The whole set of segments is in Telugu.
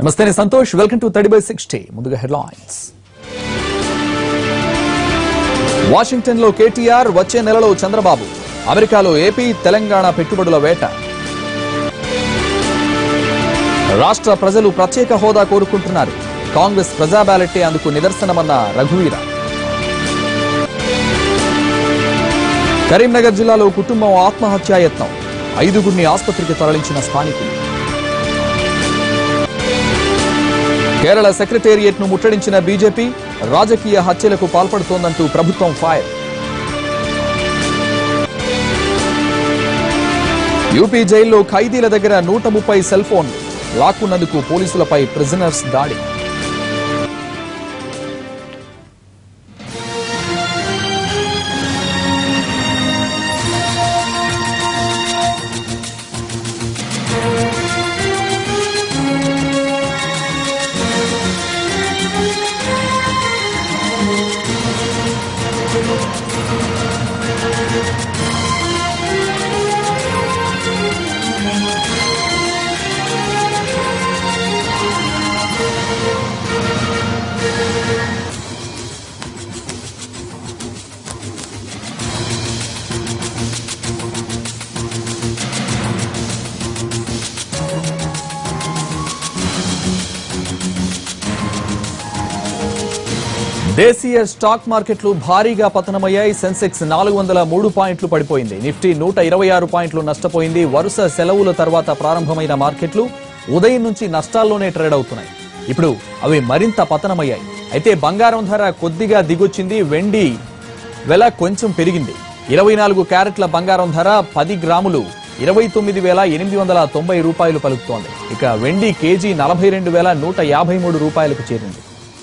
నమస్తే నేను Santosh welcome to thirty by sixty ముందుగా హెడ్లైన్స్ వాషింగ్టన్ లో కేటీఆర్ వచ్చే నెలలో చంద్రబాబు అమెరికాలో ఏపీ తెలంగాణ పెట్టుబడుల వేట రాష్ట్ర ప్రజలు ప్రత్యేక హోదా కోరుకుంటున్నారు కాంగ్రెస్ ప్రజా బ్యాలెట్టే అందుకు నిదర్శనమన్న రఘువీర కరీంనగర్ జిల్లాలో కుటుంబం ఆత్మహత్యాయత్నం ఐదుగురిని ఆసుపత్రికి తరలించిన స్థానికులు కేరళ సెక్రటేరియట్ ను ముట్టడించిన బీజేపీ రాజకీయ హత్యలకు పాల్పడుతోందంటూ ప్రభుత్వం ఫైర్ యూపీ జైల్లో ఖైదీల దగ్గర నూట ముప్పై సెల్ ఫోన్లు లాక్కున్నందుకు పోలీసులపై ప్రిజనర్స్ దాడి దేశీయ స్టాక్ మార్కెట్లు భారీగా పతనమయ్యాయి సెన్సెక్స్ నాలుగు వందల మూడు పాయింట్లు పడిపోయింది నిఫ్టీ నూట ఇరవై ఆరు పాయింట్లు నష్టపోయింది వరుస సెలవుల తర్వాత ప్రారంభమైన మార్కెట్లు ఉదయం నుంచి నష్టాల్లోనే ట్రేడ్ అవుతున్నాయి ఇప్పుడు అవి మరింత పతనమయ్యాయి అయితే బంగారం ధర కొద్దిగా దిగొచ్చింది వెండి వెల కొంచెం పెరిగింది ఇరవై నాలుగు క్యారెట్ల బంగారం ధర పది గ్రాములు ఇరవై తొమ్మిది వేల ఎనిమిది వందల తొంభై రూపాయలు పలుకుతోంది ఇక వెండి కేజీ నలభై రెండు వేల నూట యాభై మూడు రూపాయలకు చేరింది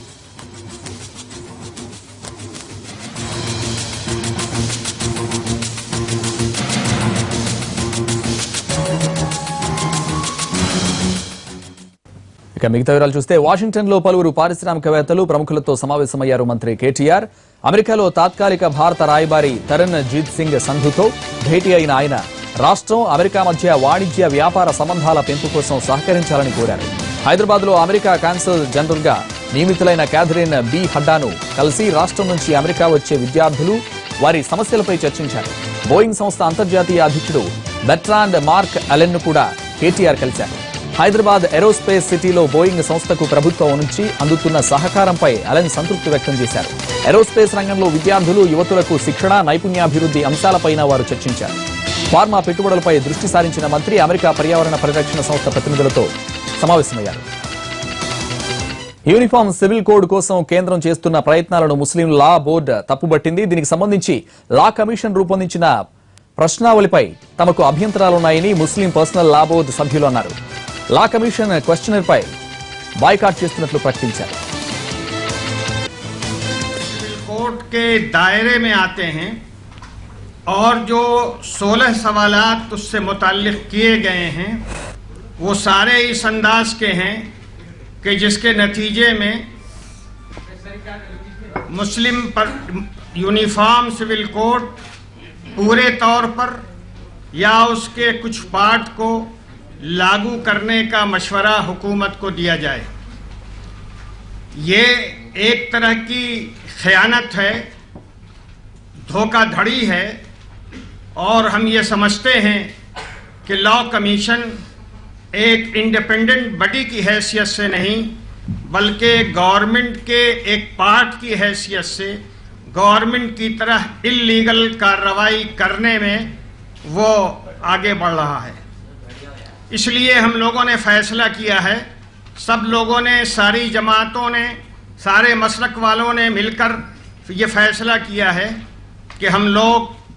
ఇక మిగతా వివరాలు చూస్తే వాషింగ్టన్ లో పలువురు పారిశ్రామికవేత్తలు ప్రముఖులతో సమావేశమయ్యారు మంత్రి కేటీఆర్ అమెరికాలో తాత్కాలిక భారత రాయబారి తరుణ్ జీత్ సింగ్ సంధుతో భేటీ అయిన ఆయన రాష్ట్రం అమెరికా మధ్య వాణిజ్య వ్యాపార సంబంధాల పెంపు కోసం సహకరించాలని కోరారు హైదరాబాద్ లో అమెరికా కాన్సల్ జనరల్ గా నియమితులైన క్యాథరిన్ బి హడ్డాను కలిసి రాష్ట్రం నుంచి అమెరికా వచ్చే విద్యార్థులు వారి సమస్యలపై చర్చించారు బోయింగ్ సంస్థ అంతర్జాతీయ అధ్యక్షుడు బెట్రాండ్ మార్క్ అలెన్ ను కూడా కేటీఆర్ కలిశారు హైదరాబాద్ ఏరోస్పేస్ సిటీలో బోయింగ్ సంస్థకు ప్రభుత్వం నుంచి అందుతున్న సహకారంపై అలెన్ సంతృప్తి వ్యక్తం చేశారు ఏరోస్పేస్ రంగంలో విద్యార్థులు యువతులకు శిక్షణ నైపుణ్యాభివృద్ధి అంశాలపైన వారు చర్చించారు ఫార్మా పెట్టుబడులపై దృష్టి సారించిన మంత్రి అమెరికా పర్యావరణ పరిరక్షణ సంస్థ ప్రతినిధులతో సమావేశమయ్యారు యూనిఫామ్ సివిల్ కోడ్ కోసం కేంద్రం చేస్తున్న ప్రయత్నాలను ముస్లిం లా బోర్డు తప్పుబట్టింది దీనికి సంబంధించి లా కమిషన్ రూపొందించిన ప్రశ్నావళిపై తమకు అభ్యంతరాలున్నాయని ముస్లిం పర్సనల్ లా బోర్డు సభ్యులు అన్నారు లా కమిషన్ క్వశ్చనర్ పై బాయ్కాట్ చేస్తున్నట్లు ప్రకటించారు सिविल कोर्ट के दायरे में आते हैं और जो 16 सवालात उससे मुताल्लिक किए गए हैं वो सारे इस अंदाज के हैं कि जिसके नतीजे में मुस्लिम पर यूनिफॉर्म सिविल कोड पूरे तौर पर या उसके कुछ पार्ट को लागू करने का मशवरा हुकूमत को दिया जाए ये एक तरह की खयानत है धोखाधड़ी है और हम ये समझते हैं कि लॉ कमीशन एक इंडिपेंडेंट बॉडी की हैसियत से नहीं बल्कि गवर्नमेंट के एक पार्ट की हैसियत से गवर्नमेंट की तरह इलीगल कार्रवाई करने में वो आगे बढ़ रहा है इसलिए हम लोगों ने फैसला किया है सब लोगों ने सारी जमातों ने सारे मसलक वालों ने मिलकर ये फैसला किया है कि हम लोग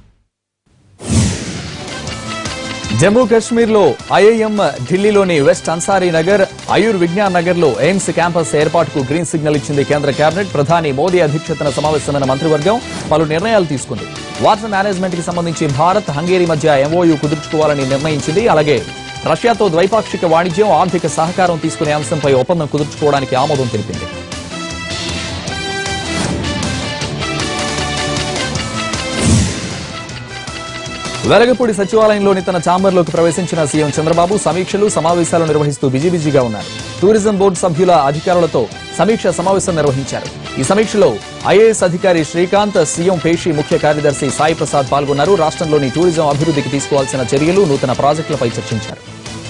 జమ్మూ కాశ్మీర్ లో ఐఐఎం ఢిల్లీలోని వెస్ట్ అన్సారీ నగర్ ఆయుర్ విజ్ఞాన్ నగర్ లో ఎయిమ్స్ క్యాంపస్ ఏర్పాటుకు గ్రీన్ సిగ్నల్ ఇచ్చింది కేంద్ర కేబినెట్ ప్రధాని మోదీ అధ్యక్షతన సమావేశమైన మంత్రివర్గం పలు నిర్ణయాలు తీసుకుంది వాటర్ మేనేజ్మెంట్ కి సంబంధించి భారత్ హంగేరీ మధ్య ఎంఓయూ కుదుర్చుకోవాలని నిర్ణయించింది అలాగే రష్యాతో ద్వైపాక్షిక వాణిజ్యం ఆర్థిక సహకారం తీసుకునే అంశంపై ఒప్పందం కుదుర్చుకోవడానికి ఆమోదం తెలిపింది వెలగపూడి సచివాలయంలోని తన ఛాంబర్లోకి ప్రవేశించిన సీఎం చంద్రబాబు సమీక్షలు సమావేశాలు నిర్వహిస్తూ బిజీ బిజీగా ఉన్నారు టూరిజం బోర్డు సభ్యుల అధికారులతో సమీక్ష సమావేశం నిర్వహించారు ఈ సమీక్షలో ఐఏఎస్ అధికారి శ్రీకాంత్ సీఎం పేషి ముఖ్య కార్యదర్శి సాయి ప్రసాద్ పాల్గొన్నారు రాష్ట్రంలోని టూరిజం అభివృద్ధికి తీసుకోవాల్సిన చర్యలు నూతన ప్రాజెక్టులపై చర్చించారు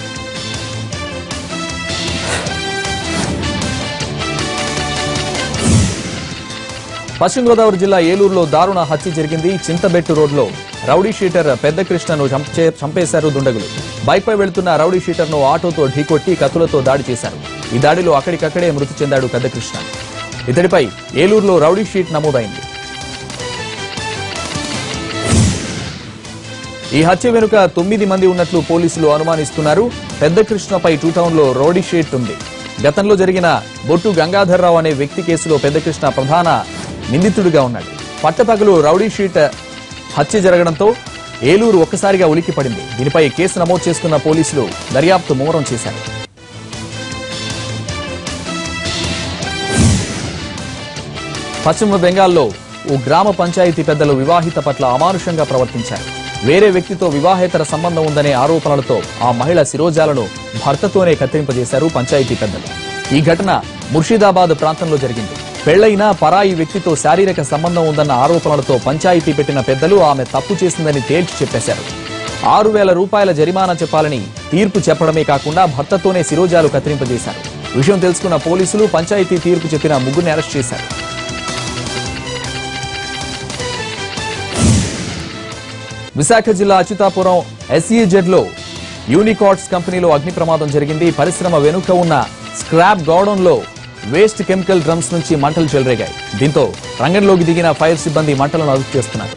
పశ్చిమ గోదావరి జిల్లా ఏలూరులో దారుణ హత్య జరిగింది చింతబెట్టు రోడ్లో రౌడీ షీటర్ పెద్ద కృష్ణను చంపే- చంపేశారు దుండగులు బైక్పై వెళ్తున్న రౌడీ షీటర్ను ఆటోతో ఢీకొట్టి కత్తులతో దాడి చేశారు ఈ దాడిలో అక్కడికక్కడే మృతి చెందాడు పెద్ద కృష్ణ ఇతడిపై ఏలూరులో రౌడీ షీట్ నమోదైంది ఈ హత్య వెనుక తొమ్మిది మంది ఉన్నట్లు పోలీసులు అనుమానిస్తున్నారు పెద్ద కృష్ణపై టూ టౌన్ లో రౌడీ షీట్ ఉంది గతంలో జరిగిన బొట్టు గంగాధర్రావు అనే వ్యక్తి కేసులో పెద్ద కృష్ణ ప్రధాన నిందితుడిగా ఉన్నాడు పట్టపగలు రౌడీ షీట్ హత్య జరగడంతో ఏలూరు ఒక్కసారిగా ఉలిక్కిపడింది దీనిపై కేసు నమోదు చేసుకున్న పోలీసులు దర్యాప్తు ముమ్మరం చేశారు పశ్చిమ బెంగాల్లో ఓ గ్రామ పంచాయతీ పెద్దలు వివాహిత పట్ల అమానుషంగా ప్రవర్తించారు వేరే వ్యక్తితో వివాహేతర సంబంధం ఉందనే ఆరోపణలతో ఆ మహిళ శిరోజాలను భర్తతోనే కత్తిరింపజేశారు పంచాయతీ పెద్దలు ఈ ఘటన ముర్షిదాబాద్ ప్రాంతంలో జరిగింది పెళ్లైన పరాయి వ్యక్తితో శారీరక సంబంధం ఉందన్న ఆరోపణలతో పంచాయతీ పెట్టిన పెద్దలు ఆమె తప్పు చేసిందని తేల్చి చెప్పేశారు ఆరు వేల రూపాయల జరిమానా చెప్పాలని తీర్పు చెప్పడమే కాకుండా భర్తతోనే శిరోజాలు కత్తిరింపజేశారు విషయం తెలుసుకున్న పోలీసులు పంచాయతీ తీర్పు చెప్పిన ముగ్గురిని అరెస్ట్ చేశారు విశాఖ జిల్లా అచ్యుతాపురం ఎస్ఈజెడ్ లో యూనికార్డ్స్ కంపెనీలో అగ్ని ప్రమాదం జరిగింది పరిశ్రమ వెనుక ఉన్న స్క్రాప్ గౌడౌన్ లో వేస్ట్ కెమికల్ డ్రమ్స్ నుంచి మంటలు చెలరేగాయి దీంతో రంగంలోకి దిగిన ఫైర్ సిబ్బంది మంటలను అదుపు చేస్తున్నారు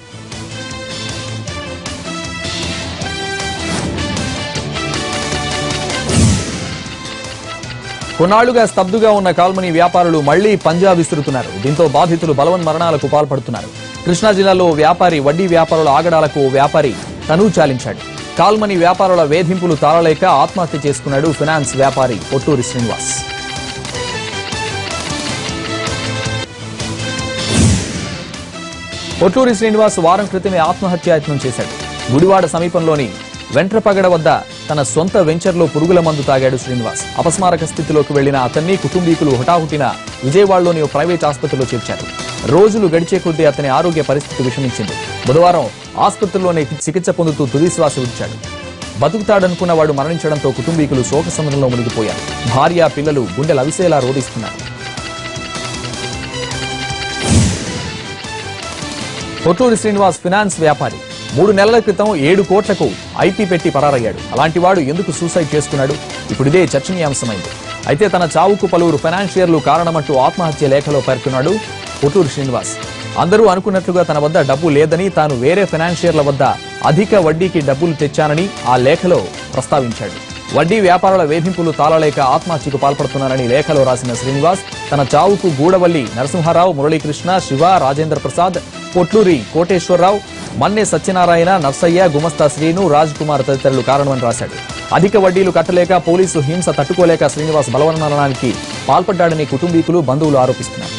కొన్నాళ్లుగా స్తబ్దుగా ఉన్న కాల్మనీ వ్యాపారులు మళ్లీ పంజా విసురుతున్నారు దీంతో బాధితులు బలవన్ మరణాలకు పాల్పడుతున్నారు కృష్ణా జిల్లాలో ఓ వ్యాపారి వడ్డీ వ్యాపారుల ఆగడాలకు ఓ వ్యాపారి తను చాలించాడు కాల్మనీ వ్యాపారుల వేధింపులు తాళలేక ఆత్మహత్య చేసుకున్నాడు ఫినాన్స్ వ్యాపారి పొట్టూరి శ్రీనివాస్ పొట్టూరి శ్రీనివాస్ వారం క్రితమే ఆత్మహత్యాయత్నం చేశాడు గుడివాడ సమీపంలోని వెంట్రపగడ వద్ద తన సొంత వెంచర్లో పురుగుల మందు తాగాడు శ్రీనివాస్ అపస్మారక స్థితిలోకి వెళ్లిన అతన్ని కుటుంబీకులు హుటాహుటిన విజయవాడలోని ఓ ప్రైవేట్ ఆసుపత్రిలో చేర్చారు రోజులు గడిచే కొద్దీ అతని ఆరోగ్య పరిస్థితి విషమించింది బుధవారం ఆసుపత్రిలోనే చికిత్స పొందుతూ తుదిశ్వాస విడిచాడు బతుకుతాడనుకున్న వాడు మరణించడంతో కుటుంబీకులు శోక సముద్రంలో మునిగిపోయారు భార్య పిల్లలు గుండెలు అవిసేలా రోధిస్తున్నారు పొట్టూరి శ్రీనివాస్ ఫినాన్స్ వ్యాపారి మూడు నెలల క్రితం ఏడు కోట్లకు ఐపీ పెట్టి పరారయ్యాడు అలాంటి వాడు ఎందుకు సూసైడ్ చేసుకున్నాడు ఇప్పుడు ఇదే చర్చనీయాంశమైంది అయితే తన చావుకు పలువురు ఫైనాన్షియర్లు కారణమంటూ ఆత్మహత్య లేఖలో పేర్కొన్నాడు పొట్టూరి శ్రీనివాస్ అందరూ అనుకున్నట్లుగా తన వద్ద డబ్బు లేదని తాను వేరే ఫైనాన్షియర్ల వద్ద అధిక వడ్డీకి డబ్బులు తెచ్చానని ఆ లేఖలో ప్రస్తావించాడు వడ్డీ వ్యాపారుల వేధింపులు తాళలేక ఆత్మహత్యకు పాల్పడుతున్నారని లేఖలో రాసిన శ్రీనివాస్ తన చావుకు గూడవల్లి నరసింహారావు మురళీకృష్ణ శివ రాజేంద్ర ప్రసాద్ పొట్లూరి కోటేశ్వరరావు మన్నే సత్యనారాయణ నర్సయ్య గుమస్తా శ్రీను రాజ్ కుమార్ తదితరులు కారణమని రాశాడు అధిక వడ్డీలు కట్టలేక పోలీసు హింస తట్టుకోలేక శ్రీనివాస్ బలవన్మరణానికి పాల్పడ్డాడని కుటుంబీకులు బంధువులు ఆరోపిస్తున్నారు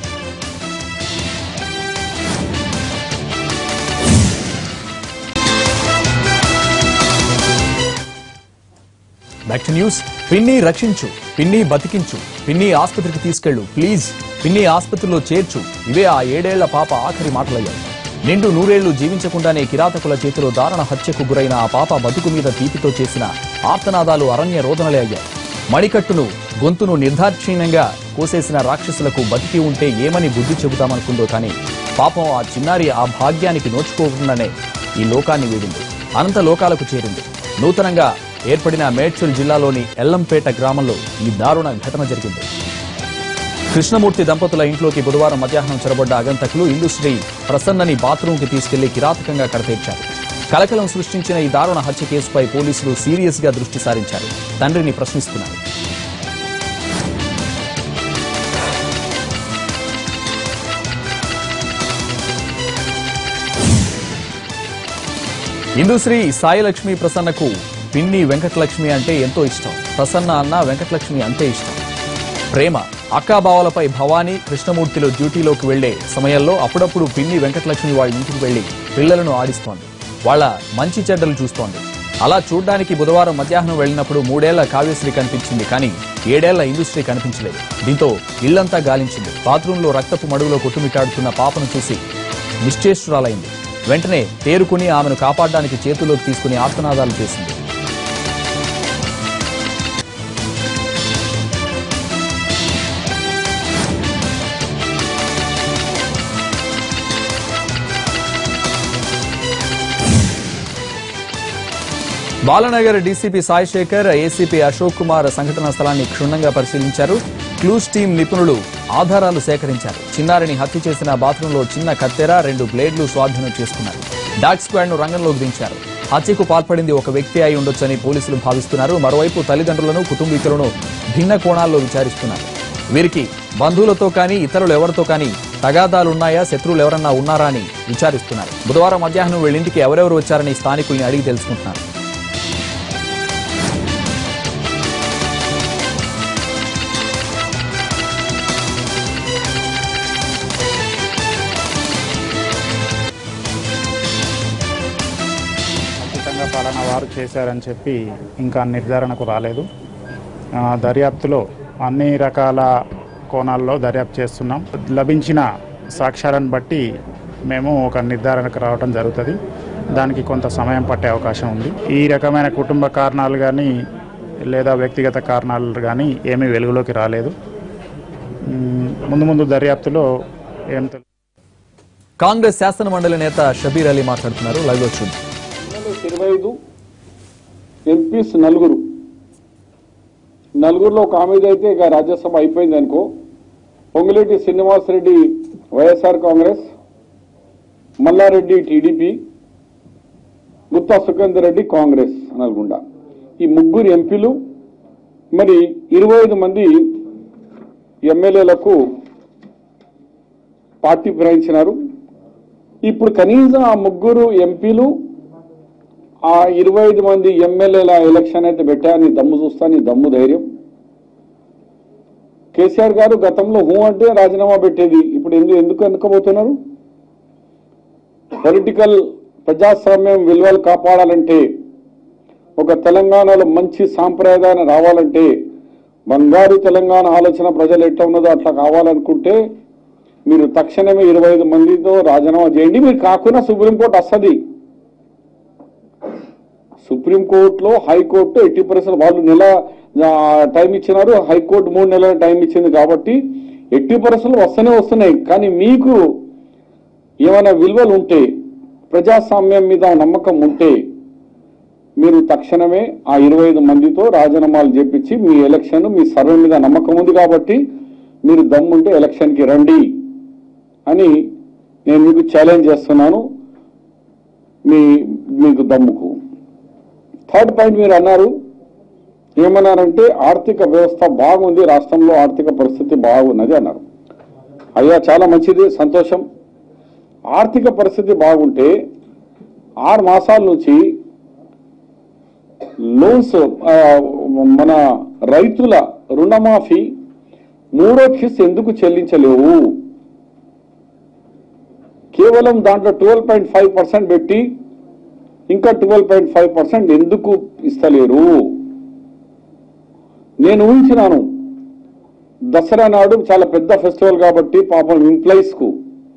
బ్యాక్ టు న్యూస్ పిన్ని రక్షించు పిన్ని బతికించు పిన్ని ఆసుపత్రికి తీసుకెళ్ళు ప్లీజ్ పిన్ని ఆసుపత్రిలో చేర్చు ఇవే ఆ ఏడేళ్ల పాప ఆఖరి మాటలయ్యాయి నిండు నూరేళ్లు జీవించకుండానే కిరాతకుల చేతిలో దారుణ హత్యకు గురైన ఆ పాప బతుకు మీద తీపితో చేసిన ఆర్తనాదాలు అరణ్య రోదనలే అయ్యాయి మణికట్టును గొంతును నిర్దాక్షిణ్యంగా కోసేసిన రాక్షసులకు బతికి ఉంటే ఏమని బుద్ధి చెబుతామనుకుందో కానీ పాపం ఆ చిన్నారి ఆ భాగ్యానికి నోచుకోకుండానే ఈ లోకాన్ని వీడింది అనంత లోకాలకు చేరింది నూతనంగా ఏర్పడిన మేడ్చల్ జిల్లాలోని ఎల్లంపేట గ్రామంలో ఈ దారుణ ఘటన జరిగింది కృష్ణమూర్తి దంపతుల ఇంట్లోకి బుధవారం మధ్యాహ్నం చొరబడ్డ అగంతకులు ఇందుశ్రీ ప్రసన్నని బాత్రూంకి తీసుకెళ్లి కిరాతకంగా కడతీర్చారు కలకలం సృష్టించిన ఈ దారుణ హత్య కేసుపై పోలీసులు సీరియస్ గా దృష్టి సారించారు తండ్రిని ప్రశ్నిస్తున్నారు ఇందుశ్రీ సాయిలక్ష్మి ప్రసన్నకు పిన్ని వెంకటలక్ష్మి అంటే ఎంతో ఇష్టం ప్రసన్న అన్న వెంకటలక్ష్మి అంతే ఇష్టం ప్రేమ అక్కాబావలపై భవానీ కృష్ణమూర్తిలో డ్యూటీలోకి వెళ్లే సమయంలో అప్పుడప్పుడు పిన్ని వెంకటలక్ష్మి వాళ్ళ ఇంటికి వెళ్లి పిల్లలను ఆడిస్తోంది వాళ్ళ మంచి చెడ్డలు చూస్తోంది అలా చూడ్డానికి బుధవారం మధ్యాహ్నం వెళ్ళినప్పుడు మూడేళ్ల కావ్యశ్రీ కనిపించింది కానీ ఏడేళ్ల ఇండస్ట్రీ కనిపించలేదు దీంతో ఇళ్లంతా గాలించింది బాత్రూంలో రక్తపు మడుగులో కొట్టుమిట్టాడుతున్న పాపను చూసి నిశ్చేష్టురాలైంది వెంటనే తేరుకుని ఆమెను కాపాడడానికి చేతుల్లోకి తీసుకుని ఆర్తనాదాలు చేసింది బాలనగర్ డీసీపీ సాయి శేఖర్ ఏసీపీ అశోక్ కుమార్ సంఘటనా స్థలాన్ని క్షుణ్ణంగా పరిశీలించారు క్లూస్ టీం నిపుణులు ఆధారాలు సేకరించారు చిన్నారిని హత్య చేసిన బాత్రూంలో చిన్న కత్తెర రెండు బ్లేడ్లు స్వాధీనం చేసుకున్నారు డాగ్ స్క్వాడ్ ను రంగంలోకి దించారు హత్యకు పాల్పడింది ఒక వ్యక్తి అయి ఉండొచ్చని పోలీసులు భావిస్తున్నారు మరోవైపు తల్లిదండ్రులను కుటుంబీకులను భిన్న కోణాల్లో విచారిస్తున్నారు వీరికి బంధువులతో కానీ ఇతరులు ఎవరితో కానీ తగాదాలున్నాయా శత్రువులు ఎవరన్నా ఉన్నారా అని విచారిస్తున్నారు బుధవారం మధ్యాహ్నం వీళ్ళింటికి ఎవరెవరు వచ్చారని స్థానికుల్ని అడిగి తెలుసుకుంటున్నారు ఖచ్చితంగా పాలన వారు చేశారని చెప్పి ఇంకా నిర్ధారణకు రాలేదు ఆ, దర్యాప్తులో అన్ని రకాల కోణాల్లో దర్యాప్తు చేస్తున్నాం లభించిన సాక్ష్యాలను బట్టి మేము ఒక నిర్ధారణకు రావడం జరుగుతుంది దానికి కొంత సమయం పట్టే అవకాశం ఉంది ఈ రకమైన కుటుంబ కారణాలు కానీ లేదా వ్యక్తిగత కారణాలు కానీ ఏమీ వెలుగులోకి రాలేదు మ్, ముందు ముందు దర్యాప్తులో ఏం తెలు- కాంగ్రెస్ శాసన మండలి నేత షబీర్ అలీ మాట్లాడుతున్నారు లైవ్ లో చూద్దాం ఎమ్మెల్యేస్ ఇరవై ఐదు ఎంపీస్ నలుగురు నలుగురిలో ఒక ఆమెది అయితే ఇక రాజ్యసభ అయిపోయింది అనుకో Ponguleti Srinivasa Reddy YSR Congress Malla Reddy TDP Gutha Sukhender Reddy Congress Nalgonda ఈ ముగ్గురు ఎంపీలు మరి ఇరవై ఐదు మంది ఎమ్మెల్యేలకు పార్టీ ఫిరాయించినారు ఇప్పుడు కనీసం ఆ ముగ్గురు ఎంపీలు ఆ ఇరవై ఐదు మంది ఎమ్మెల్యేల ఎలక్షన్ అయితే పెట్టా నీ దమ్ము చూస్తా నీ దమ్ము ధైర్యం కేసీఆర్ గారు గతంలో హూ అంటే రాజీనామా పెట్టేది ఇప్పుడు ఎందుకు ఎందుకు ఎన్నుకోబోతున్నారు పొలిటికల్ ప్రజాస్వామ్యం విలువలు కాపాడాలంటే ఒక తెలంగాణలో మంచి సాంప్రదాయాన్ని రావాలంటే బంగారు తెలంగాణ ఆలోచన ప్రజలు ఎట్లా ఉన్నదో అట్లా కావాలనుకుంటే మీరు తక్షణమే ఇరవై ఐదు మందితో రాజీనామా చేయండి మీరు కాకుండా సుప్రీంకోర్టు వస్తుంది సుప్రీంకోర్టులో హైకోర్టు ఎట్టి పరిస్థితులు వాళ్ళు నెల ఆ, టైం ఇచ్చినారు హైకోర్టు మూడు నెలల టైం ఇచ్చింది కాబట్టి ఎట్టి పరిస్థితులు వస్తూనే వస్తున్నాయి కానీ మీకు ఏమైనా విలువలు ఉంటే ప్రజాస్వామ్యం మీద నమ్మకం ఉంటే మీరు తక్షణమే ఆ ఇరవై ఐదు మందితో రాజీనామాలు చేపించి మీ ఎలక్షన్ మీ సర్వే మీద నమ్మకం ఉంది కాబట్టి మీరు దమ్ముంటే ఎలక్షన్కి రండి అని నేను మీకు ఛాలెంజ్ చేస్తున్నాను మీ మీకు దమ్ముకు థర్డ్ పాయింట్ మీరు అన్నారు ఏమన్నారంటే ఆర్థిక వ్యవస్థ బాగుంది రాష్ట్రంలో ఆర్థిక పరిస్థితి బాగున్నది అన్నారు అయ్యా చాలా మంచిది సంతోషం ఆర్థిక పరిస్థితి బాగుంటే ఆరు మాసాల నుంచి లోన్స్ ఆ, మన రైతుల రుణమాఫీ మూడో కిస్ ఎందుకు చెల్లించలేవు కేవలం దాంట్లో ట్వెల్వ్ పాయింట్ ఫైవ్ పర్సెంట్ పెట్టి ఇంకా ట్వెల్వ్ పాయింట్ ఫైవ్ పర్సెంట్ ఎందుకు ఇస్తలేరు నేను ఊహించినాను దసరా నాడు చాలా పెద్ద ఫెస్టివల్ కాబట్టి పాపం ఎంప్లాయీస్ కు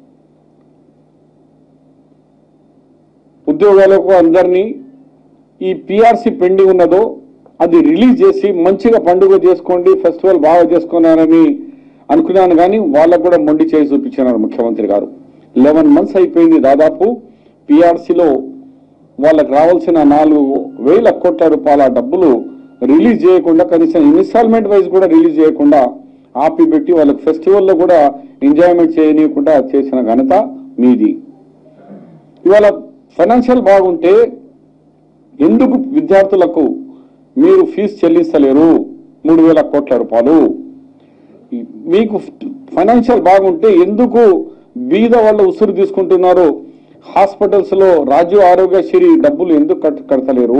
ఉద్యోగాలకు అందరినీ ఈ పిఆర్సీ పెండింగ్ ఉన్నదో అది రిలీజ్ చేసి మంచిగా పండుగ చేసుకోండి ఫెస్టివల్ బాగా చేసుకున్నారని అనుకున్నాను కానీ వాళ్ళకు కూడా మొండి చేసి చూపించినారు ముఖ్యమంత్రి గారు లెవెన్ మంత్స్ అయిపోయింది దాదాపు పిఆర్సీలో వాళ్ళకి రావాల్సిన నాలుగు వేల కోట్ల రూపాయల డబ్బులు రిలీజ్ చేయకుండా కనీసం ఇన్స్టాల్మెంట్ వైజ్ కూడా రిలీజ్ చేయకుండా ఆపి పెట్టి వాళ్ళకి ఫెస్టివల్లో కూడా ఎంజాయ్మెంట్ చేయనీయకుండా చేసిన ఘనత మీది ఇవాళ ఫైనాన్షియల్ బాగుంటే ఎందుకు విద్యార్థులకు మీరు ఫీజు చెల్లిస్తలేరు మూడు వేల కోట్ల రూపాయలు ఈ- మీకు ఫైనాన్షియల్ బాగుంటే ఎందుకు బీద వాళ్ళ ఉసురు తీసుకుంటున్నారు హాస్పిటల్స్ లో రాజీవ్ ఆరోగ్యశ్రీ డబ్బులు ఎందుకు కట్ కడతలేరు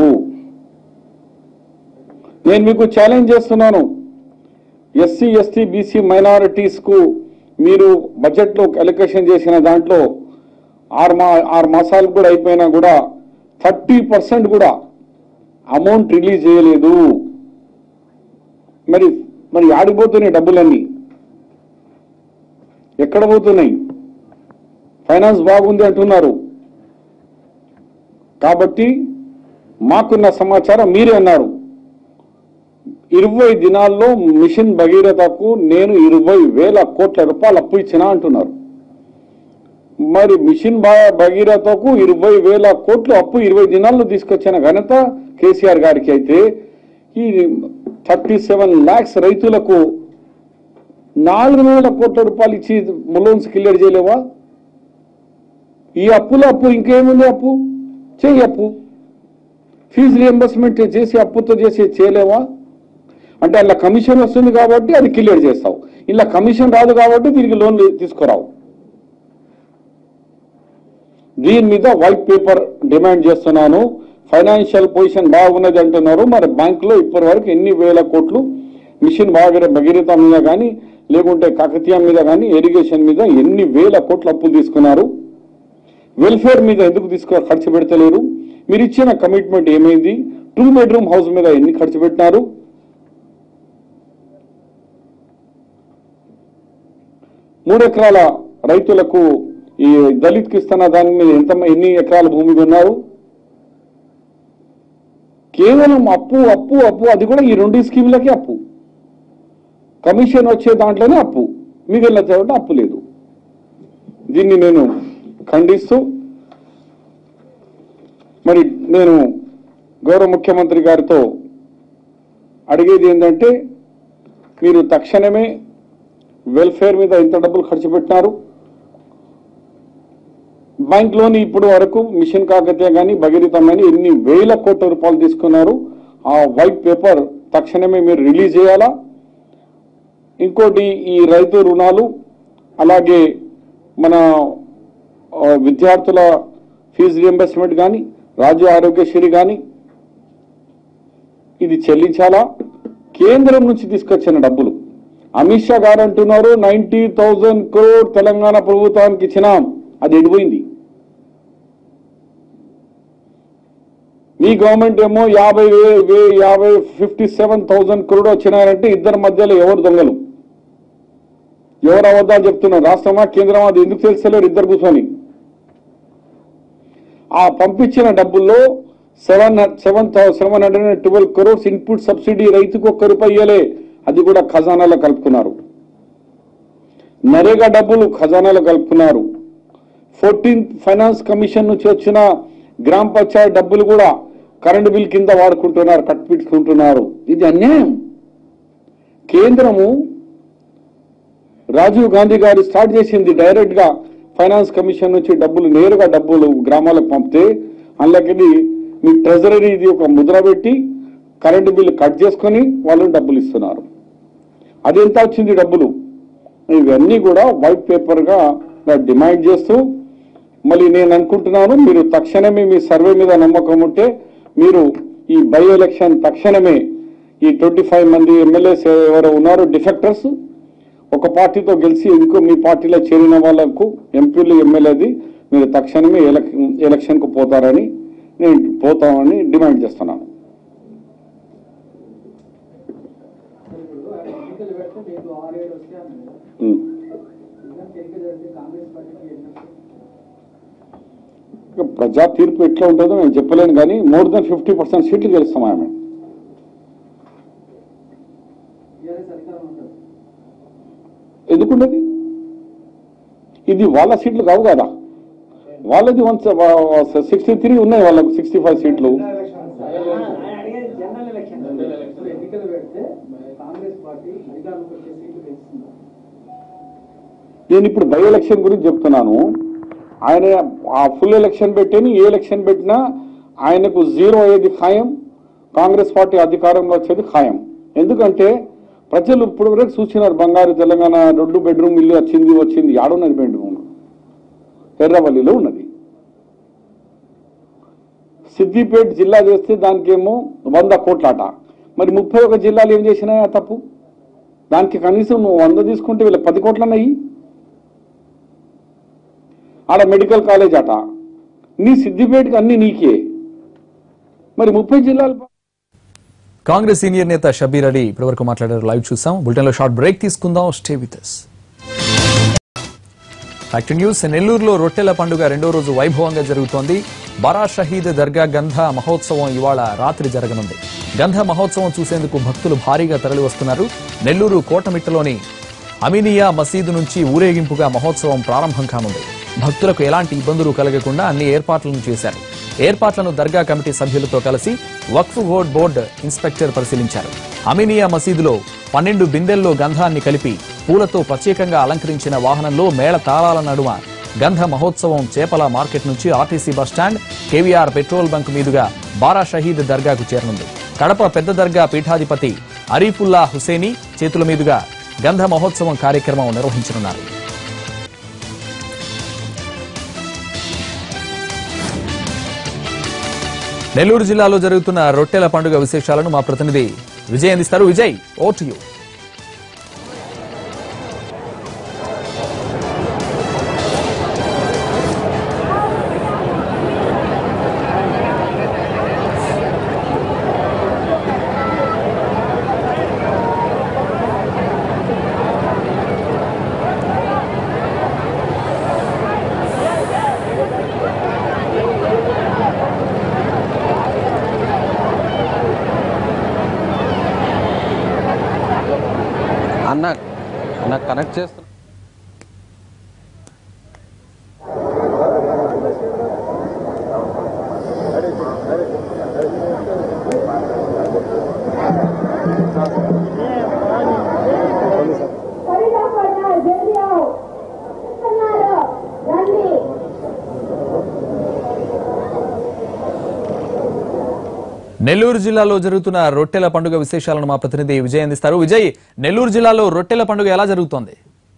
నేను మీకు ఛాలెంజ్ చేస్తున్నాను ఎస్సీ ఎస్టీ బీసీ మైనారిటీస్ కు మీరు బడ్జెట్ లో అలొకేషన్ చేసిన దాంట్లో ఆరు మా ఆరు మాసాలు కూడా అయిపోయినా కూడా థర్టీ పర్సెంట్ కూడా అమౌంట్ రిలీజ్ చేయలేదు మరి మరి ఆడిపోతున్నాయి డబ్బులన్నీ ఎక్కడ పోతున్నాయి ఫైనాన్స్ బాగుంది అంటున్నారు కాబట్టి మాకున్న సమాచారం మీరే అన్నారు ఇరవై దినాల్లో మిషన్ భగీరథకు నేను ఇరవై వేల కోట్ల రూపాయలు అప్పు ఇచ్చినా అంటున్నారు మరి మిషన్ భ- భగీరథకు ఇరవై వేల కోట్లు అప్పు ఇరవై దినాల్లో తీసుకొచ్చిన ఘనత కేసీఆర్ గారికి అయితే ఈ థర్టీ సెవెన్ ల్యాక్స్ రైతులకు నాలుగు వేల కోట్ల రూపాయలు ఇచ్చి లోన్స్ క్లియర్ చేయలేవా ఈ అప్పుల అప్పు ఇంకేముంది అప్పు చేయి అప్పు ఫీజు రియంబర్స్మెంట్ చేసి అప్పుతో చేసి చేయలేవా అంటే అలా కమిషన్ వస్తుంది కాబట్టి అది క్లియర్ చేస్తావు ఇలా కమిషన్ రాదు కాబట్టి దీనికి లోన్ తీసుకురావు దీని మీద వైట్ పేపర్ డిమాండ్ చేస్తున్నాను ఫైనాన్షియల్ పొజిషన్ బాగున్నది అంటున్నారు మరి బ్యాంకులో ఇప్పటి వరకు ఎన్ని వేల కోట్లు మిషన్ బాగిర భగీరథ మీద కానీ లేకుంటే కాకతీయ మీద కానీ ఇరిగేషన్ మీద ఎన్ని వేల కోట్లు అప్పులు తీసుకున్నారు వెల్ఫేర్ మీద ఎందుకు తీసుకో ఖర్చు పెడతలేరు మీరు ఇచ్చిన కమిట్మెంట్ ఏమైంది టూ బెడ్రూమ్ హౌస్ మీద ఎన్ని ఖర్చు పెట్టినారు మూడు ఎకరాల రైతులకు ఈ దళిత్కి ఇస్తున్న దాని మీద ఎంత ఎన్ని ఎకరాల భూమి కొన్నారు కేవలం అప్పు అప్పు అప్పు అది కూడా ఈ రెండు స్కీములకే అప్పు కమిషన్ వచ్చే దాంట్లోనే అప్పు మిగిలిన చోట అప్పు లేదు దీన్ని నేను ఖండిస్తూ మరి నేను గౌరవ ముఖ్యమంత్రి గారితో అడిగేది ఏంటంటే మీరు తక్షణమే వెల్ఫేర్ మీద ఎంత డబ్బులు ఖర్చు పెట్టినారు బ్యాంక్ లోన్ ఇప్పుడు వరకు మిషన్ కాకతీయ కానీ భగీరథం కానీ ఎన్ని వేల కోట్ల రూపాయలు తీసుకున్నారు ఆ వైట్ పేపర్ తక్షణమే మీరు రిలీజ్ చేయాలా ఇంకోటి ఈ రైతు రుణాలు అలాగే మన ఆ, విద్యార్థుల ఫీజు రియంబర్స్మెంట్ కానీ రాజ్య ఆరోగ్యశ్రీ కానీ ఇది చెల్లించాలా కేంద్రం నుంచి తీసుకొచ్చిన డబ్బులు అమిత్ షా గారు అంటున్నారు నైన్టీ థౌజండ్ క్రోడ్ తెలంగాణ ప్రభుత్వానికి ఇచ్చినాం అది ఎడిపోయింది మీ గవర్నమెంట్ ఏమో యాభై వే- వే- యాభై ఫిఫ్టీ సెవెన్ థౌజండ్ క్రోడ్ వచ్చినాయంటే ఇద్దరి మధ్యలో ఎవరు దొంగలు ఎవరు అబద్ధాలు చెప్తున్నారు రాష్ట్రమా కేంద్రమా అది ఎందుకు తెలుసలేరు ఇద్దరు కూర్చొని ఆ పంపించిన డబ్బుల్లో seven seven seven hundred and twelve crores input subsidy రైతుకు ఒక్క రూపాయి ఇయ్యలే అది కూడా ఖజానాలో కలుపుకున్నారు నరేగా డబ్బులు ఖజానాలో కలుపుకున్నారు ఫోర్టీన్త్ ఫైనాన్స్ కమిషన్ నుంచి వచ్చిన గ్రామ పంచాయత్ డబ్బులు కూడా కరెంటు బిల్ కింద వాడుకుంటున్నారు కట్టిపెట్టుకుంటున్నారు ఇది అన్యాయం కేంద్రము రాజీవ్ గాంధీ గారు స్టార్ట్ చేసింది డైరెక్ట్ గా ఫైనాన్స్ కమిషన్ నుంచి డబ్బులు నేరుగా డబ్బులు గ్రామాలకు పంపితే అందులోకి మీ ట్రెజరీ ఇది ఒక ముద్ర పెట్టి కరెంటు బిల్లు కట్ చేసుకొని వాళ్ళు డబ్బులు ఇస్తున్నారు అది ఎంత వచ్చింది డబ్బులు ఇవన్నీ కూడా వైట్ పేపర్ గా డిమాండ్ చేస్తూ మళ్ళీ నేను అనుకుంటున్నాను మీరు తక్షణమే మీ సర్వే మీద నమ్మకం ఉంటే మీరు ఈ బై ఎలక్షన్ తక్షణమే ఈ ట్వంటీ ఫైవ్ మంది ఎమ్మెల్యేస్ ఎవరు ఉన్నారో డిఫెక్టర్స్ ఒక పార్టీతో గెలిచి ఇంకో మీ పార్టీలో చేరిన వాళ్ళకు ఎంపీలు ఎమ్మెల్యేది మీరు తక్షణమే ఎలక్షన్ ఎలక్షన్కు పోతారని నేను పోతామని డిమాండ్ చేస్తున్నాను ఇప్పుడు ఎన్నికలు పెడితే మీకు ఆరేడు వస్తే అన్నారు ఉం. నిజానికి ఎన్నిక జరిగితే కాంగ్రెస్ పార్టీకి ఎన్ని వస్తాయి? ఇక ప్రజా తీర్పు ఎట్లా ఉంటుందో నేను చెప్పలేను కానీ మోర్ దెన్ ఫిఫ్టీ పర్సెంట్ సీట్లు గెలుస్తాం ఆమె టీఆర్ఎస్ అధికారం ఉంటుంది ఎందుకుండదు ఇది వాళ్ళ సీట్లు కావు కదా వాళ్ళది వన్ సిక్స్టీ త్రీ ఉన్నాయి వాళ్ళకు సిక్స్టీ ఫైవ్ సీట్లు జనరల్ ఎలక్షన్ ఇప్పుడు ఎన్నికలు పెడితే కాంగ్రెస్ పార్టీ అధికారంలోకి వచ్చే సీట్లు పెంచుతుంది నేను ఇప్పుడు బై ఎలక్షన్ గురించి చెప్తున్నాను ఆయన ఆ ఫుల్ ఎలక్షన్ పెట్టని ఏ ఎలక్షన్ పెట్టినా ఆయనకు జీరో అయ్యేది ఖాయం కాంగ్రెస్ పార్టీ అధికారంలో వచ్చేది ఖాయం ఎందుకంటే ప్రజలు ఇప్పుడు వరకు చూసినారు బంగారు తెలంగాణ రెండు బెడ్రూమ్ ఇల్లు వచ్చింది వచ్చింది ఆడున్నది బెడ్రూమ్ ఎర్రవల్లిలో ఉన్నది సిద్దిపేట జిల్లా చేస్తే దానికేమో వంద కోట్లాట మరి ముప్పై ఒక జిల్లాలు ఏం చేసినాయి ఆ తప్పు దానికి కనీసం నువ్వు వంద తీసుకుంటే వీళ్ళ పది కోట్లన్నాయి ఆడ మెడికల్ కాలేజ్ అట నీ సిద్దిపేటకి అన్ని నీకే మరి ముప్పై జిల్లాలు కాంగ్రెస్ సీనియర్ నేత షబీర్ అలీ ఇప్పటివరకు మాట్లాడారు లైవ్ చూసాం బులెటిన్ లో షార్ట్ బ్రేక్ తీసుకుందాం stay with us factory news నెల్లూరులో రొట్టెల పండుగ రెండో రోజు వైభవంగా జరుగుతోంది బరా షహీద్ దర్గా గంధ మహోత్సవం ఇవాళ రాత్రి జరగనుంది గంధ మహోత్సవం చూసేందుకు భక్తులు భారీగా తరలి వస్తున్నారు నెల్లూరు కోటమిట్టలోని అమీనియా మసీదు నుంచి ఊరేగింపుగా మహోత్సవం ప్రారంభం కానుంది భక్తులకు ఎలాంటి ఇబ్బందులు కలగకుండా అన్ని ఏర్పాట్లను చేశారు ఏర్పాట్లను దర్గా కమిటీ సభ్యులతో కలిసి వక్ఫ్ బోర్డ్ బోర్డు ఇన్స్పెక్టర్ పరిశీలించారు అమీనియా మసీదులో పన్నెండు బిందెల్లో గంధాన్ని కలిపి పూలతో ప్రత్యేకంగా అలంకరించిన వాహనంలో మేళ తాళాల నడుమ గంధ మహోత్సవం చేపల మార్కెట్ నుంచి RTC bus stand KVR petrol bunk మీదుగా బారా షహీద్ దర్గాకు చేరనుంది కడప పెద్ద దర్గా పీఠాధిపతి అరీఫుల్లా హుసేని చేతుల మీదుగా గంధ మహోత్సవం కార్యక్రమం నిర్వహించనున్నారు నెల్లూరు జిల్లాలో జరుగుతున్న రొట్టెల పండుగ విశేషాలను మా ప్రతినిధి విజయ్ అందిస్తారు విజయ్ ఓ టు యూ అన్న నాకు కనెక్ట్ చేస్తున్నా फरीदाबाद जल्दी आओ कितना రండి నెల్లూరు జిల్లాలో జరుగుతున్న రొట్టెల పండుగ విశేషాలను మా ప్రతినిధి విజయ్ అందిస్తారు విజయ్ నెల్లూరు జిల్లాలో రొట్టెల పండుగ ఎలా జరుగుతోంది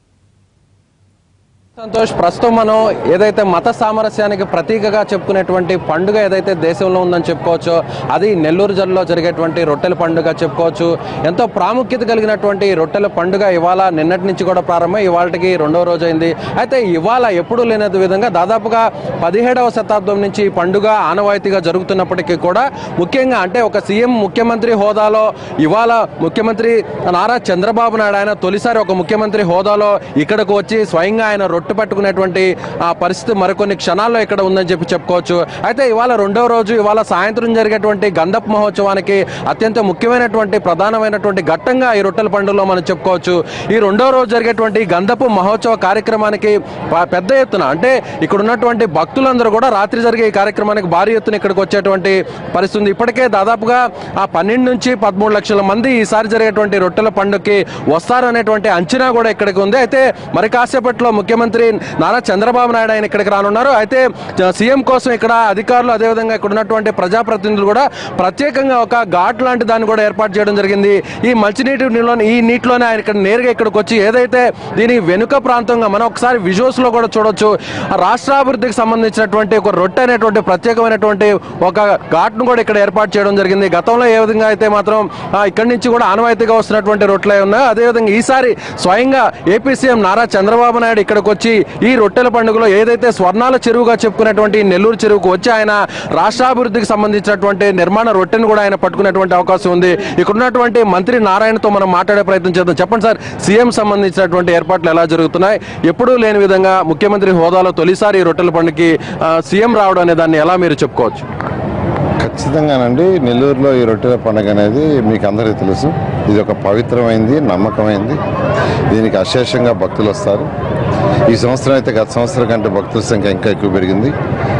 సంతోష్ ప్రస్తుతం మనం ఏదైతే మత సామరస్యానికి ప్రతీకగా చెప్పుకునేటువంటి పండుగ ఏదైతే దేశంలో ఉందని చెప్పుకోవచ్చు అది నెల్లూరు జిల్లాలో జరిగేటువంటి రొట్టెల పండుగ చెప్పుకోవచ్చు ఎంతో ప్రాముఖ్యత కలిగినటువంటి ఈ రొట్టెల పండుగ ఇవాళ నిన్నటి నుంచి కూడా ప్రారంభమై ఇవాళకి రెండవ రోజు అయింది అయితే ఇవాళ ఎప్పుడూ లేని విధంగా దాదాపుగా పదిహేడవ శతాబ్దం నుంచి ఈ పండుగ ఆనవాయితీగా జరుగుతున్నప్పటికీ కూడా ముఖ్యంగా అంటే ఒక సీఎం ముఖ్యమంత్రి హోదాలో ఇవాళ ముఖ్యమంత్రి నారా చంద్రబాబు నాయుడు ఆయన తొలిసారి ఒక ముఖ్యమంత్రి హోదాలో ఇక్కడకు వచ్చి స్వయంగా ఆయన రొట్టె పట్టుకునేటువంటి ఆ పరిస్థితి మరికొన్ని క్షణాల్లో ఇక్కడ ఉందని చెప్పి చెప్పుకోవచ్చు అయితే ఇవాళ రెండవ రోజు ఇవాళ సాయంత్రం జరిగేటువంటి గంధపు మహోత్సవానికి అత్యంత ముఖ్యమైనటువంటి ప్రధానమైనటువంటి ఘట్టంగా ఈ రొట్టెల పండుగలో మనం చెప్పుకోవచ్చు ఈ రెండో రోజు జరిగేటువంటి గంధపు మహోత్సవ కార్యక్రమానికి ప- పెద్ద ఎత్తున అంటే ఇక్కడ ఉన్నటువంటి భక్తులందరూ కూడా రాత్రి జరిగే ఈ కార్యక్రమానికి భారీ ఎత్తున ఇక్కడికి వచ్చేటువంటి పరిస్థితి ఉంది ఇప్పటికే దాదాపుగా ఆ పన్నెండు నుంచి పదమూడు లక్షల మంది ఈసారి జరిగేటువంటి రొట్టెల పండుగకి వస్తారనేటువంటి అంచనా కూడా ఇక్కడికి ఉంది అయితే మరి కాసేపట్లో ముఖ్యమంత్రి నారా చంద్రబాబు నాయుడు ఆయన ఇక్కడికి రానున్నారు అయితే జ- సీఎం కోసం ఇక్కడ అధికారులు అదేవిధంగా ఇక్కడ ఉన్నటువంటి ప్రజాప్రతినిధులు కూడా ప్రత్యేకంగా ఒక ఘాట్ లాంటి దాన్ని కూడా ఏర్పాటు చేయడం జరిగింది ఈ మంచినీటి నీళ్ళలో ఈ నీటిలోనే ఆయన ఇక్కడ నేరుగా ఇక్కడికి వచ్చి ఏదైతే దీని వెనుక ప్రాంతంగా మనం ఒకసారి విజువల్స్ లో కూడా చూడొచ్చు ఆ రాష్ట్రాభివృద్ధికి సంబంధించినటువంటి ఒక రొట్టె అనేటువంటి ప్రత్యేకమైనటువంటి ఒక ఘాట్ను కూడా ఇక్కడ ఏర్పాటు చేయడం జరిగింది గతంలో ఏ విధంగా అయితే మాత్రం ఆ, ఇక్కడి నుంచి కూడా ఆనవాయితీగా వస్తున్నటువంటి రొట్టెలే ఉన్నాయి అదేవిధంగా ఈసారి స్వయంగా ఏపీ సీఎం నారా చంద్రబాబు నాయుడు ఇక్కడికి వచ్చి ఈ రొట్టెల పండుగలో ఏదైతే స్వర్ణాల చెరువుగా చెప్పుకునేటువంటి ఈ నెల్లూరు చెరువుకు వచ్చి ఆయన రాష్ట్రాభివృద్ధికి సంబంధించినటువంటి నిర్మాణ రొట్టెను కూడా ఆయన పట్టుకునేటువంటి అవకాశం ఉంది ఇక్కడ ఉన్నటువంటి మంత్రి నారాయణతో మనం మాట్లాడే ప్రయత్నం చేద్దాం చెప్పండి సార్ సీఎం సంబంధించినటువంటి ఏర్పాట్లు ఎలా జరుగుతున్నాయి ఎప్పుడూ లేని విధంగా ముఖ్యమంత్రి హోదాలో తొలిసారి ఈ రొట్టెల పండుగకి ఆ, సీఎం రావడం అనే దాన్ని ఎలా మీరు చెప్పుకోవచ్చు ఖచ్చితంగానండి నెల్లూరులో ఈ రొట్టెల పండుగ అనేది మీకు అందరికీ తెలుసు ఇది ఒక పవిత్రమైంది నమ్మకమైంది దీనికి అశేషంగా భక్తులు వస్తారు ఈ సంవత్సరం అయితే గత సంవత్సరం కంటే భక్తుల సంఖ్య ఇంకా ఎక్కువ పెరిగింది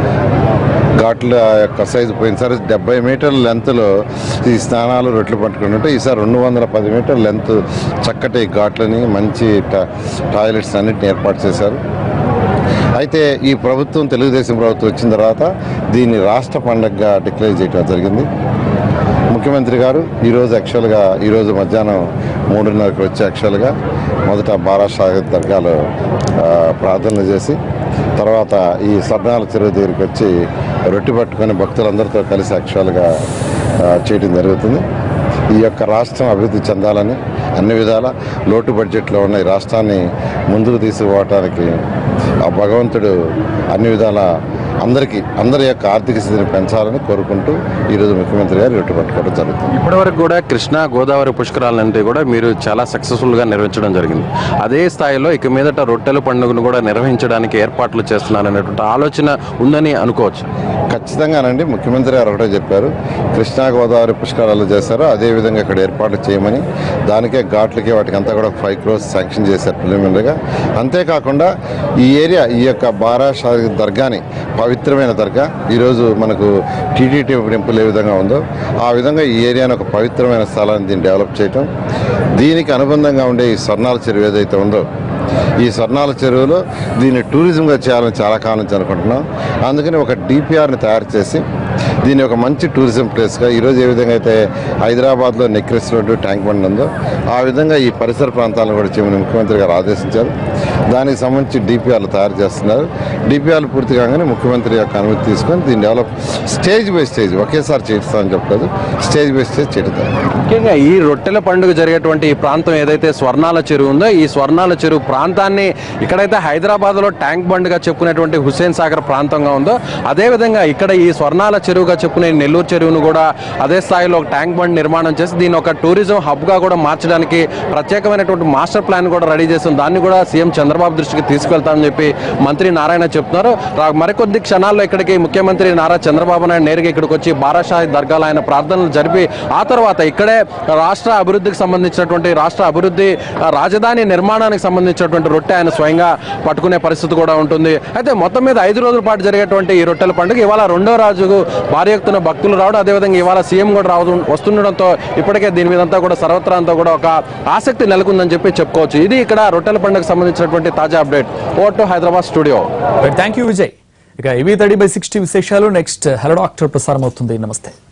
ఘాట్ల యొక్క సైజు పోయినసారి డెబ్బై మీటర్ల లెంత్లో ఈ స్నానాలు రొట్టెలు పట్టుకుంటుంటే ఈసారి రెండు వందల పది మీటర్ల లెంత్ చక్కటి ఘాట్లని మంచి టా- టాయిలెట్స్ అన్నిటిని ఏర్పాటు చేశారు అయితే ఈ ప్రభుత్వం తెలుగుదేశం ప్రభుత్వం వచ్చిన తర్వాత దీన్ని రాష్ట్ర పండగగా డిక్లేర్ చేయడం జరిగింది ముఖ్యమంత్రి గారు ఈరోజు యాక్చువల్గా ఈరోజు మధ్యాహ్నం మూడున్నరకు వచ్చి యాక్చువల్గా మొదట బారా షాహిద్ దర్గాలో ఆ, ప్రార్థనలు చేసి తర్వాత ఈ స్వర్ణాల చెరువు దగ్గరికి వచ్చి రొట్టె పట్టుకొని భక్తులందరితో కలిసి యాక్చువల్గా ఆ, చేయడం జరుగుతుంది ఈ యొక్క రాష్ట్రం అభివృద్ధి చెందాలని అన్ని విధాల లోటు బడ్జెట్లో ఉన్న ఈ రాష్ట్రాన్ని ముందుకు తీసుకుపోవటానికి ఆ భగవంతుడు అన్ని విధాల అందరికీ అందరి యొక్క ఆర్థిక స్థితిని పెంచాలని కోరుకుంటూ ఈరోజు ముఖ్యమంత్రి గారు రొట్టె పట్టుకోవడం జరుగుతుంది ఇప్పటివరకు కూడా కృష్ణా గోదావరి పుష్కరాలంటే కూడా మీరు చాలా సక్సెస్ఫుల్ గా నిర్వహించడం జరిగింది అదే స్థాయిలో ఇక మీదట రొట్టెల పండుగను కూడా నిర్వహించడానికి ఏర్పాట్లు చేస్తున్నారనేటువంటి ఆలోచన ఉందని అనుకోవచ్చు ఖచ్చితంగానండి ముఖ్యమంత్రి గారు ఒకటే చెప్పారు కృష్ణా గోదావరి పుష్కరాలు చేశారు అదేవిధంగా ఇక్కడ ఏర్పాట్లు చేయమని దానికే ఘాట్లకి వాటికి అంతా కూడా ఫైవ్ క్రోర్స్ శాంక్షన్ చేశారు ప్రిలిమినరీగా అంతేకాకుండా ఈ ఏరియా ఈ యొక్క బారా షాహిద్ దర్గాని పవిత్రమైన దర్గా ఈరోజు మనకు టీటీటీ టెంపుల్ ఏ విధంగా ఉందో ఆ విధంగా ఈ ఏరియాను ఒక పవిత్రమైన స్థలాన్ని దీన్ని డెవలప్ చేయటం దీనికి అనుబంధంగా ఉండే ఈ స్వర్ణాల చెరువు ఏదైతే ఉందో ఈ స్వర్ణాల చెరువులో దీన్ని టూరిజంగా చేయాలని చాలా కాలం నుంచి అనుకుంటున్నాం అందుకని ఒక డిపిఆర్ని తయారు చేసి దీన్ని ఒక మంచి టూరిజం ప్లేస్గా ఈరోజు ఏ విధంగా అయితే హైదరాబాద్లో నెక్రెస్ రోడ్డు ట్యాంక్ బండ్ ఉందో ఆ విధంగా ఈ పరిసర ప్రాంతాలను కూడా చేయమని ముఖ్యమంత్రి గారు ఆదేశించారు దానికి సంబంధించి డిపిఆర్లు తయారు చేస్తున్నారు డిపిఆర్లు పూర్తి కాగానే ముఖ్యమంత్రి యొక్క అనుమతి తీసుకొని దీన్ని డెవలప్ స్టేజ్ బై స్టేజ్ ఒకేసారి చేస్తామని చెప్పలేదు స్టేజ్ బై స్టేజ్ చేస్తారు ముఖ్యంగా ఈ రొట్టెల పండుగ జరిగేటువంటి ఈ ప్రాంతం ఏదైతే స్వర్ణాల చెరువు ఉందో ఈ స్వర్ణాల చెరువు ప్రాంతాన్ని ఇక్కడైతే హైదరాబాద్ లో ట్యాంక్ బండ్గా చెప్పుకునేటువంటి హుస్సేన్ సాగర్ ప్రాంతంగా ఉందో అదే విధంగా ఇక్కడ ఈ స్వర్ణాల చెరువుగా చెప్పుకునే ఈ నెల్లూరు చెరువును కూడా అదే స్థాయిలో ఒక ట్యాంక్ బండ్ నిర్మాణం చేసి దీన్ని ఒక టూరిజం హబ్ గా కూడా మార్చడానికి ప్రత్యేకమైనటువంటి మాస్టర్ ప్లాన్ కూడా రెడీ చేస్తుంది దాన్ని కూడా సీఎం చంద్రబాబు దృష్టికి తీసుకెళ్తామని చెప్పి మంత్రి నారాయణ చెప్తున్నారు రా- మరికొద్ది క్షణాల్లో ఇక్కడికి ముఖ్యమంత్రి నారా చంద్రబాబు నాయుడు నేరుగా ఇక్కడికి వచ్చి బారాషాహి దర్గాలో ఆయన ప్రార్థనలు జరిపి ఆ తర్వాత ఇక్కడే రాష్ట్ర అభివృద్ధికి సంబంధించినటువంటి రాష్ట్ర అభివృద్ధి ఆ, రాజధాని నిర్మాణానికి సంబంధించినటువంటి రొట్టె ఆయన స్వయంగా పట్టుకునే పరిస్థితి కూడా ఉంటుంది అయితే మొత్తం మీద ఐదు రోజుల పాటు జరిగేటువంటి ఈ రొట్టెల పండుగ ఇవాళ రెండో రోజుకు భారీ ఎత్తున భక్తులు రావడం అదేవిధంగా ఇవాళ సీఎం కూడా రావడం వస్తుండడంతో ఇప్పటికే దీని మీద అంతా కూడా సర్వత్రా అంతా కూడా ఒక ఆసక్తి నెలకొందని చెప్పి చెప్పుకోవచ్చు ఇది ఇక్కడ రొట్టెల పండుగకు సంబంధించినటువంటి తాజా అప్డేట్ ఓటు Hyderabad studio thank you Vijay ఇక ఇవి థర్టీ బై సిక్స్టీ విశేషాలు నెక్స్ట్ హలో డాక్టర్ ప్రసారం అవుతుంది నమస్తే